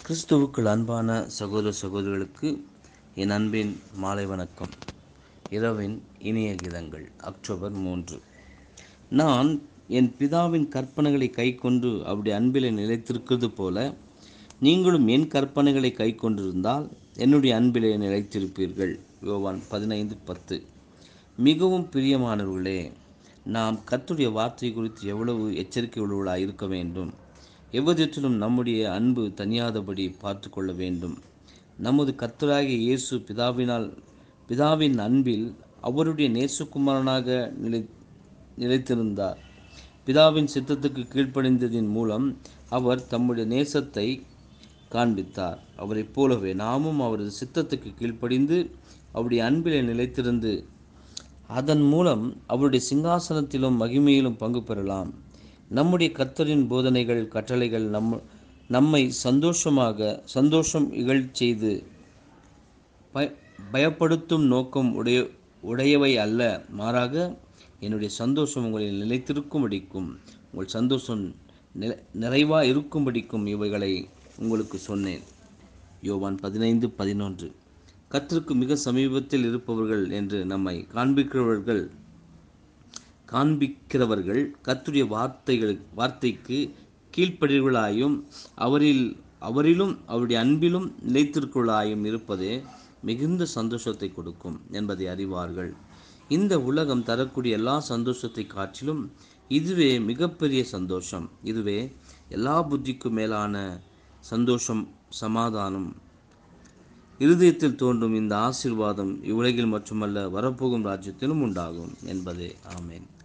கிறிஸ்துவுக்குள் அன்பான சகோதர சகோதரிகளுக்கு என் அன்பின் மாலை வணக்கம் இரவின் இனிய கீதங்கள் அக்டோபர் மூன்று நான் என் பிதாவின் கற்பனைகளை கைக்கொண்டு அவருடைய அன்பிலே நிலைத்திருக்கிறது போல நீங்களும் என் கற்பனைகளை கை கொண்டிருந்தால் என்னுடைய அன்பிலே நிலைத்திருப்பீர்கள் யோவான் பதினைந்து பத்து மிகவும் பிரியமானவர்களே நாம் கர்த்தருடைய வார்த்தை குறித்து எவ்வளவு எச்சரிக்கை உள்ளவர்களாக இருக்க வேண்டும் எவ்விதத்திலும் நம்முடைய அன்பு தனியாதபடி பார்த்து கொள்ள வேண்டும் நமது கர்த்தராகிய இயேசு பிதாவினால் பிதாவின் அன்பில் அவருடைய நேசுகுமாரனாக நிலை நிலைத்திருந்தார் பிதாவின் சித்தத்துக்கு கீழ்ப்படிந்ததின் மூலம் அவர் தம்முடைய நேசத்தை காண்பித்தார் அவரைப் போலவே நாமும் அவரது சித்தத்துக்கு கீழ்ப்படிந்து அவருடைய அன்பிலே நிலைத்திருந்து அதன் மூலம் அவருடைய சிங்காசனத்திலும் மகிமையிலும் பங்கு பெறலாம் நம்முடைய கர்த்தரின் போதனைகள் கட்டளைகள் நம் நம்மை சந்தோஷமாக சந்தோஷம் இகழ் செய்து பய பயப்படுத்தும் நோக்கம் உடைய உடையவை அல்ல மாறாக என்னுடைய சந்தோஷம் உங்களில் நிலைத்திருக்கும்படிக்கும் உங்கள் சந்தோஷம் நிலை நிறைவாக இருக்கும்படிக்கும் இவைகளை உங்களுக்கு சொன்னேன் யோவான் பதினைந்து பதினொன்று கர்த்தருக்கு மிக சமீபத்தில் இருப்பவர்கள் என்று நம்மை காண்பிக்கிறவர்கள் காண்பிக்கிறவர்கள் கர்த்தருடைய வார்த்தைகள் வார்த்தைக்கு கீழ்ப்படிகளாயும் அவரில் அவரிலும் அவருடைய அன்பிலும் நிலைத்திருக்கலாயும் இருப்பதே மிகுந்த சந்தோஷத்தை கொடுக்கும் என்பதை அறிவார்கள் இந்த உலகம் தரக்கூடிய எல்லா சந்தோஷத்தை காட்டிலும் இதுவே மிகப்பெரிய சந்தோஷம் இதுவே எல்லா புத்திக்கும் மேலான சந்தோஷம் சமாதானம் இருதயத்தில் தோன்றும் இந்த ஆசீர்வாதம் இவ்வுலகில் மட்டுமல்ல வரப்போகும் ராஜ்யத்திலும் உண்டாகும் என்பதே ஆமேன்